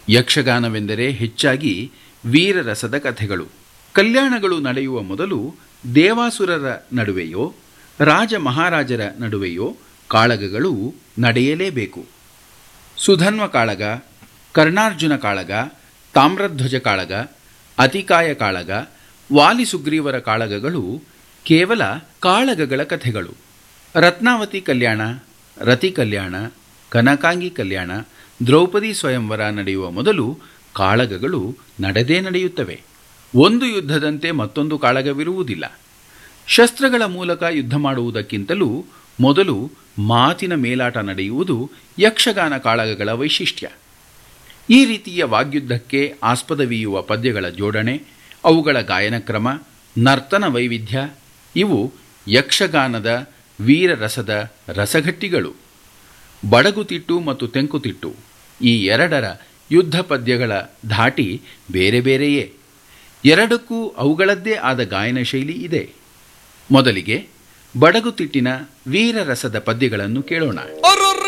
ಯಕ್ಷಗಾನವೆಂದರೆ ಹೆಚ್ಚಾಗಿ ವೀರರಸದ ಕಥೆಗಳು ಕಲ್ಯಾಣಗಳು ನಡೆಯುವ ಮೊದಲು ದೇವಾಸುರರ ನಡುವೆಯೋ ರಾಜ ಮಹಾರಾಜರ ನಡುವೆಯೋ ಕಾಳಗಗಳು ನಡೆಯಲೇಬೇಕು ಸುಧನ್ವ ಕಾಳಗ ಕರ್ಣಾರ್ಜುನ ಕಾಳಗ ತಾಮ್ರಧ್ವಜ ಕಾಳಗ ಅತಿಕಾಯ ಕಾಳಗ ವಾಲಿ ಸುಗ್ರೀವರ ಕಾಳಗಗಳು ಕೇವಲ ಕಾಳಗಗಳ ಕಥೆಗಳು ರತ್ನಾವತಿ ಕಲ್ಯಾಣ ರತಿ ಕಲ್ಯಾಣ ಕನಕಾಂಗಿ ಕಲ್ಯಾಣ ದ್ರೌಪದಿ ಸ್ವಯಂವರ ನಡೆಯುವ ಮೊದಲು ಕಾಳಗಗಳು ನಡೆದೇ ನಡೆಯುತ್ತವೆ ಒಂದು ಯುದ್ಧದಂತೆ ಮತ್ತೊಂದು ಕಾಳಗವಿರುವುದಿಲ್ಲ ಶಸ್ತ್ರಗಳ ಮೂಲಕ ಯುದ್ಧ ಮಾಡುವುದಕ್ಕಿಂತಲೂ ಮೊದಲು ಮಾತಿನ ಮೇಲಾಟ ನಡೆಯುವುದು ಯಕ್ಷಗಾನ ಕಾಳಗಗಳ ವೈಶಿಷ್ಟ್ಯ ಈ ರೀತಿಯ ವಾಗ್ಯುದ್ಧಕ್ಕೆ ಆಸ್ಪದವೀಯುವ ಪದ್ಯಗಳ ಜೋಡಣೆ ಅವುಗಳ ಗಾಯನ ಕ್ರಮ ನರ್ತನ ವೈವಿಧ್ಯ ಇವು ಯಕ್ಷಗಾನದ ವೀರರಸದ ರಸಘಟ್ಟಿಗಳು ಬಡಗುತಿಟ್ಟು ಮತ್ತು ತೆಂಕುತಿಟ್ಟು ಈ ಎರಡರ ಯುದ್ಧ ಪದ್ಯಗಳ ಧಾಟಿ ಬೇರೆ ಬೇರೆಯೇ ಎರಡಕ್ಕೂ ಅವುಗಳದ್ದೇ ಆದ ಗಾಯನ ಶೈಲಿ ಇದೆ ಮೊದಲಿಗೆ ಬಡಗುತಿಟ್ಟಿನ ವೀರರಸದ ಪದ್ಯಗಳನ್ನು ಕೇಳೋಣ ಓ